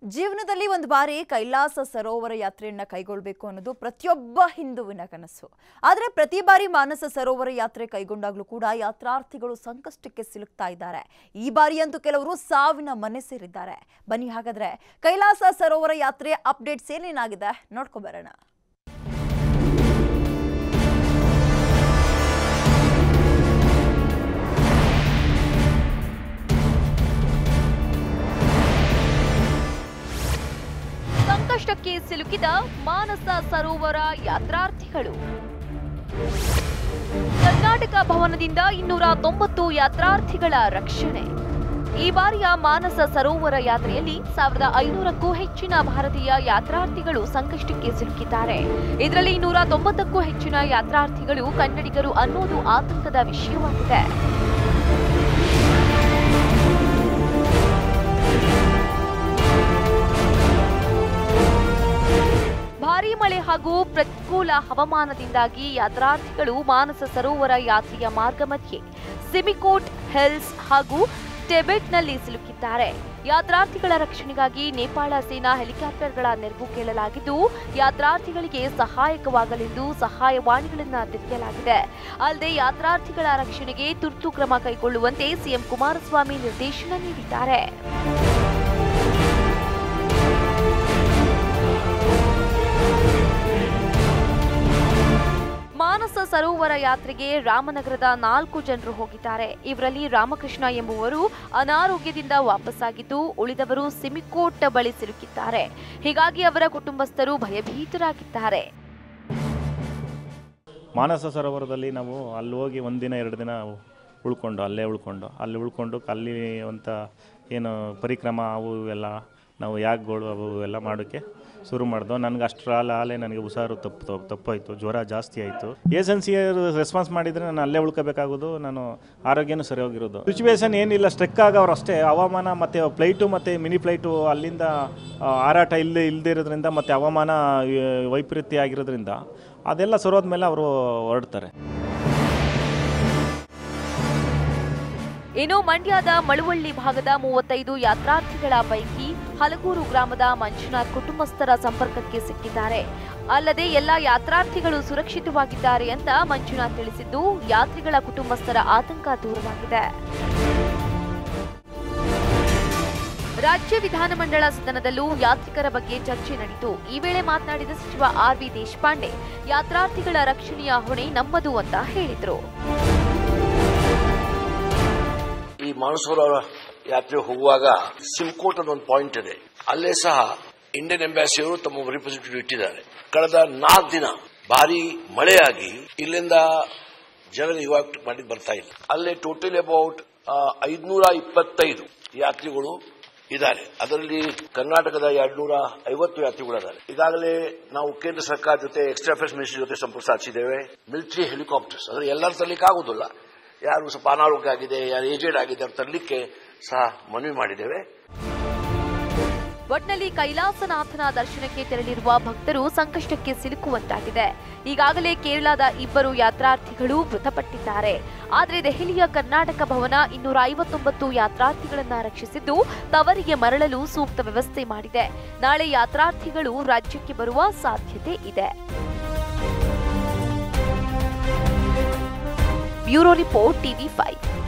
ಜೀವನದಲ್ಲಿ ಒಂದು ಬಾರಿ ಕೈಲಾಸ ಸರೋವರ ಯಾತ್ರೆಯನ್ನ ಕೈಗೊಳ್ಳಬೇಕು ಅನ್ನೋದು ಪ್ರತಿಯೊಬ್ಬ ಹಿಂದುವಿನ ಕನಸು ಆದರೆ ಪ್ರತಿ ಬಾರಿ ಮಾನಸ ಸರೋವರ ಯಾತ್ರೆ ಕೈಗೊಂಡಾಗ್ಲೂ ಕೂಡ ಯಾತ್ರಾರ್ಥಿಗಳು ಸಂಕಷ್ಟಕ್ಕೆ ಸಿಲುಕ್ತಾ ಇದ್ದಾರೆ ಈ ಬಾರಿಯಂತೂ ಕೆಲವರು ಸಾವಿನ ಮನೆ ಸೇರಿದ್ದಾರೆ ಬನ್ನಿ ಹಾಗಾದ್ರೆ ಕೈಲಾಸ ಸರೋವರ ಯಾತ್ರೆ ಅಪ್ಡೇಟ್ಸ್ ಏನೇನಾಗಿದೆ ನೋಡ್ಕೊಬರೋಣ ಸಂಕಷ್ಟಕ್ಕೆ ಸಿಲುಕಿದ ಮಾನಸ ಸರೋವರ ಯಾತ್ರಾರ್ಥಿಗಳು ಕರ್ನಾಟಕ ಭವನದಿಂದ ಇನ್ನೂರ ತೊಂಬತ್ತು ಯಾತ್ರಾರ್ಥಿಗಳ ರಕ್ಷಣೆ ಈ ಬಾರಿಯ ಮಾನಸ ಸರೋವರ ಯಾತ್ರೆಯಲ್ಲಿ ಸಾವಿರದ ಐನೂರಕ್ಕೂ ಹೆಚ್ಚಿನ ಭಾರತೀಯ ಯಾತ್ರಾರ್ಥಿಗಳು ಸಂಕಷ್ಟಕ್ಕೆ ಸಿಲುಕಿದ್ದಾರೆ ಇದರಲ್ಲಿ ಇನ್ನೂರ ತೊಂಬತ್ತಕ್ಕೂ ಹೆಚ್ಚಿನ ಯಾತ್ರಾರ್ಥಿಗಳು ಕನ್ನಡಿಗರು ಅನ್ನೋದು ಆತಂಕದ ವಿಷಯವಾಗಿದೆ ಭಾರೀ ಮಳೆ ಹಾಗೂ ಪ್ರತಿಕೂಲ ಹವಾಮಾನದಿಂದಾಗಿ ಯಾತ್ರಾರ್ಥಿಗಳು ಮಾನಸ ಸರೋವರ ಯಾತ್ರೆಯ ಮಾರ್ಗ ಮಧ್ಯೆ ಸಿಮಿಕೋಟ್ ಹಿಲ್ಸ್ ಹಾಗೂ ಟಿಬೆಟ್ನಲ್ಲಿ ಸಿಲುಕಿದ್ದಾರೆ ಯಾತ್ರಾರ್ಥಿಗಳ ರಕ್ಷಣೆಗಾಗಿ ನೇಪಾಳ ಸೇನಾ ಹೆಲಿಕಾಪ್ಟರ್ಗಳ ನೆರವು ಕೇಳಲಾಗಿದ್ದು ಯಾತ್ರಾರ್ಥಿಗಳಿಗೆ ಸಹಾಯಕವಾಗಲೆಂದು ಸಹಾಯವಾಣಿಗಳನ್ನು ತೆರೆಯಲಾಗಿದೆ ಅಲ್ಲದೆ ಯಾತ್ರಾರ್ಥಿಗಳ ರಕ್ಷಣೆಗೆ ತುರ್ತು ಕ್ರಮ ಕೈಗೊಳ್ಳುವಂತೆ ಸಿಎಂ ಕುಮಾರಸ್ವಾಮಿ ನಿರ್ದೇಶನ ನೀಡಿದ್ದಾರೆ ಮಾನಸ ಸರೋವರ ಯಾತ್ರೆಗೆ ರಾಮನಗರದ ನಾಲ್ಕು ಜನರು ಹೋಗಿದ್ದಾರೆ ಇವರಲ್ಲಿ ರಾಮಕೃಷ್ಣ ಎಂಬುವರು ಅನಾರೋಗ್ಯದಿಂದ ವಾಪಸ್ಸಾಗಿದ್ದು ಉಳಿದವರು ಸಿಮಿಕೋಟ್ ಬಳಿ ಸಿಲುಕಿದ್ದಾರೆ ಹೀಗಾಗಿ ಅವರ ಕುಟುಂಬಸ್ಥರು ಭಯಭೀತರಾಗಿದ್ದಾರೆ ಮಾನಸ ಸರೋವರದಲ್ಲಿ ನಾವು ಅಲ್ಲಿ ಹೋಗಿ ಒಂದಿನ ಎರಡು ದಿನ ಉಳ್ಕೊಂಡು ಅಲ್ಲೇ ಉಳ್ಕೊಂಡು ಅಲ್ಲಿ ಉಳ್ಕೊಂಡು ಅಲ್ಲಿ ಅಂತ ಏನು ಪರಿಕ್ರಮ ಅವು ಎಲ್ಲ ನಾವು ಯಾಗಗಳು ಅವು ಎಲ್ಲ ಮಾಡೋಕ್ಕೆ ಶುರು ಮಾಡಿದ್ವು ನನಗೆ ಅಷ್ಟರ ಅಲ್ಲೇ ನನಗೆ ಹುಷಾರು ತಪ್ಪು ತಪ್ಪು ತಪ್ಪಾಯಿತು ಜ್ವರ ಜಾಸ್ತಿ ಆಯಿತು ಏಜೆನ್ಸಿಯರು ರೆಸ್ಪಾನ್ಸ್ ಮಾಡಿದರೆ ನಾನು ಅಲ್ಲೇ ಉಳ್ಕೋಬೇಕಾಗೋದು ನಾನು ಆರೋಗ್ಯನೂ ಸರಿ ಹೋಗಿರೋದು ಸಿಚುವೇಶನ್ ಏನಿಲ್ಲ ಸ್ಟ್ರೆಕ್ ಆಗವ್ರು ಅಷ್ಟೇ ಹವಾಮಾನ ಮತ್ತು ಫ್ಲೈಟು ಮತ್ತು ಮಿನಿ ಫ್ಲೈಟು ಅಲ್ಲಿಂದ ಆ, ಹಾರಾಟ ಇಲ್ಲದೆ ಇಲ್ಲದೆ ಇರೋದ್ರಿಂದ ಮತ್ತು ಹವಾಮಾನ ಆ, ವೈಪರೀತ್ಯ ಆಗಿರೋದ್ರಿಂದ ಅದೆಲ್ಲ ಸರೋದ್ಮೇಲೆ ಅವರು ಹೊರಡ್ತಾರೆ ಇನ್ನು ಮಂಡ್ಯದ ಮಳುವಳ್ಳಿ ಭಾಗದ ಮೂವತ್ತೈದು ಯಾತ್ರಾರ್ಥಿಗಳ ಪೈಕಿ ಹಲಗೂರು ಗ್ರಾಮದ ಮಂಜುನಾಥ್ ಕುಟುಂಬಸ್ಥರ ಸಂಪರ್ಕಕ್ಕೆ ಸಿಕ್ಕಿದ್ದಾರೆ ಅಲ್ಲದೆ ಎಲ್ಲ ಯಾತ್ರಾರ್ಥಿಗಳು ಸುರಕ್ಷಿತವಾಗಿದ್ದಾರೆ ಅಂತ ಮಂಜುನಾಥ್ ತಿಳಿಸಿದ್ದು ಯಾತ್ರಿಗಳ ಕುಟುಂಬಸ್ಥರ ಆತಂಕ ದೂರವಾಗಿದೆ ರಾಜ್ಯ ವಿಧಾನಮಂಡಲ ಸದನದಲ್ಲೂ ಯಾತ್ರಿಕರ ಬಗ್ಗೆ ಚರ್ಚೆ ನಡೆಯಿತು ಈ ವೇಳೆ ಮಾತನಾಡಿದ ಸಚಿವ ಆರ್ ವಿ ದೇಶಪಾಂಡೆ ಯಾತ್ರಾರ್ಥಿಗಳ ರಕ್ಷಣೆಯ ಹೊಣೆ ನಮ್ಮದು ಅಂತ ಹೇಳಿದರು ಈ ಮಾನಸರೋವರ ಯಾತ್ರೆ ಹೋಗುವಾಗ ಸಿಮ್ಕೋಟ್ ಅಂತ ಒಂದು ಪಾಯಿಂಟ್ ಇದೆ ಅಲ್ಲೇ ಸಹ ಇಂಡಿಯನ್ ಎಂಬಾಸಿಯವರು ತಮ್ಮ ರಿಪ್ರೆಸೆಂಟೇಟಿವ್ ಇಟ್ಟಿದ್ದಾರೆ ಕಳೆದ ನಾಲ್ಕು ದಿನ ಭಾರಿ ಮಳೆಯಾಗಿ ಇಲ್ಲಿಂದ ಜನರು ಇವಾಗ ಮಾಡಿ ಬರ್ತಾ ಇಲ್ಲ ಅಲ್ಲೇ ಟೋಟಲ್ ಅಬೌಟ್ ಐದ್ನೂರ ಇಪ್ಪತ್ತೈದು ಯಾತ್ರಿಗಳು ಇದ್ದಾರೆ ಅದರಲ್ಲಿ ಕರ್ನಾಟಕದ ಎರಡ್ನೂರ ಐವತ್ತು ಯಾತ್ರಿಗಳಿದ್ದಾರೆ ಈಗಾಗಲೇ ನಾವು ಕೇಂದ್ರ ಸರ್ಕಾರ ಜೊತೆ ಎಕ್ಸ್ಟ್ರಾ ಅಫೇರ್ಸ್ ಮಿನಿಸ್ಟ್ರಿ ಜೊತೆ ಸಂಪರ್ಕ ಸಾಧಿಸಿದ್ದೇವೆ ಮಿಲಿಟರಿ ಹೆಲಿಕಾಪ್ಟರ್ಸ್ ಅಂದ್ರೆ ಎಲ್ಲರೂ ತರಲಿಕ್ಕೆ ಆಗುದಿಲ್ಲ ಯಾರು ಸ್ವಲ್ಪ ಅನಾರೋಗ್ಯ ಆಗಿದೆ ಯಾರು ಏಜೆಡ್ ಆಗಿದೆ ಅವ್ರು ತರಲಿಕ್ಕೆ ಸಹ ಮನವಿ ಮಾಡಿದ್ದೇವೆ ಒಟ್ನಲ್ಲಿ ಕೈಲಾಸನಾಥನ ದರ್ಶನಕ್ಕೆ ತೆರಳಿರುವ ಭಕ್ತರು ಸಂಕಷ್ಟಕ್ಕೆ ಸಿಲುಕುವಂತಾಗಿದೆ ಈಗಾಗಲೇ ಕೇರಳದ ಇಬ್ಬರು ಯಾತ್ರಾರ್ಥಿಗಳು ಮೃತಪಟ್ಟಿದ್ದಾರೆ ಆದರೆ ದೆಹಲಿಯ ಕರ್ನಾಟಕ ಭವನ ಇನ್ನೂರ ಐವತ್ತೊಂಬತ್ತು ಯಾತ್ರಾರ್ಥಿಗಳನ್ನ ರಕ್ಷಿಸಿದ್ದು ತವರಿಗೆ ಮರಳಲು ಸೂಕ್ತ ವ್ಯವಸ್ಥೆ ಮಾಡಿದೆ ನಾಳೆ ಯಾತ್ರಾರ್ಥಿಗಳು ರಾಜ್ಯಕ್ಕೆ ಬರುವ ಸಾಧ್ಯತೆ ಇದೆ ಬ್ಯೂರೋ ರಿಪೋರ್ಟ್ ಟಿವಿ ಫೈವ್